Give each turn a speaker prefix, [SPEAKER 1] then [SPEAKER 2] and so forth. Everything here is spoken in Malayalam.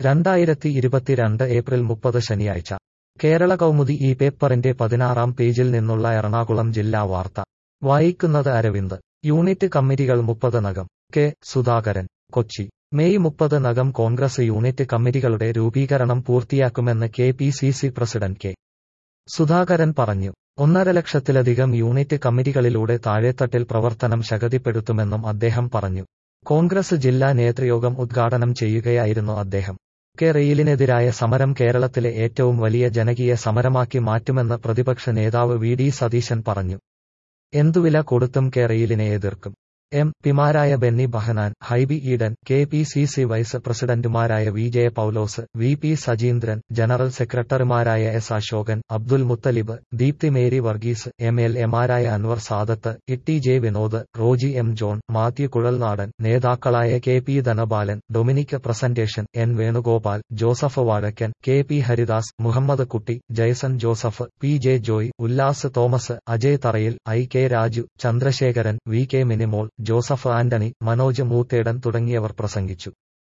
[SPEAKER 1] രണ്ടായിരത്തി ഇരുപത്തിരണ്ട് ഏപ്രിൽ മുപ്പത് ശനിയാഴ്ച കേരള കൗമുദി ഈ പേപ്പറിന്റെ പതിനാറാം പേജിൽ നിന്നുള്ള എറണാകുളം ജില്ലാ വാർത്ത വായിക്കുന്നത് അരവിന്ദ് യൂണിറ്റ് കമ്മിറ്റികൾ മുപ്പത് നകം കെ സുധാകരൻ കൊച്ചി മെയ് മുപ്പത് നകം കോൺഗ്രസ് യൂണിറ്റ് കമ്മിറ്റികളുടെ രൂപീകരണം പൂർത്തിയാക്കുമെന്ന് K P C C president K Sudhakaran പറഞ്ഞു ഒന്നര ലക്ഷത്തിലധികം യൂണിറ്റ് കമ്മിറ്റികളിലൂടെ താഴെത്തട്ടിൽ പ്രവർത്തനം ശക്തിപ്പെടുത്തുമെന്നും അദ്ദേഹം പറഞ്ഞു കോൺഗ്രസ് ജില്ലാ നേതൃയോഗം ഉദ്ഘാടനം ചെയ്യുകയായിരുന്നു അദ്ദേഹം കെ റെയിലിനെതിരായ സമരം കേരളത്തിലെ ഏറ്റവും വലിയ ജനകീയ സമരമാക്കി മാറ്റുമെന്ന് പ്രതിപക്ഷ നേതാവ് വി ഡി സതീശൻ പറഞ്ഞു എന്തുവില കൊടുത്തും കെ റെയിലിനെ എതിർക്കും എം പിമാരായ Benny Behanan Hibi Eden K P C C vice പ്രസിഡന്റുമാരായ V J Paulose V P Sajeendran general സെക്രട്ടറിമാരായ S Ashokan Abdul Muthalib Deepthi Mary Varghese M L എമാരായ Anwar Sadath T J Vinod Roji M John Mathew Kuzhalnadan നേതാക്കളായ K P Dhanapalan Dominic Presentation N Venugopal Joseph Vazhakkan K P Haridas Muhammad Kutty Jaison Joseph P J Joy Ullas Thomas Ajay Tharayil I K Raju Chandrasekharan V K Minimol Joseph Antony Manoj Moothedan തുടങ്ങിയവർ പ്രസംഗിച്ചു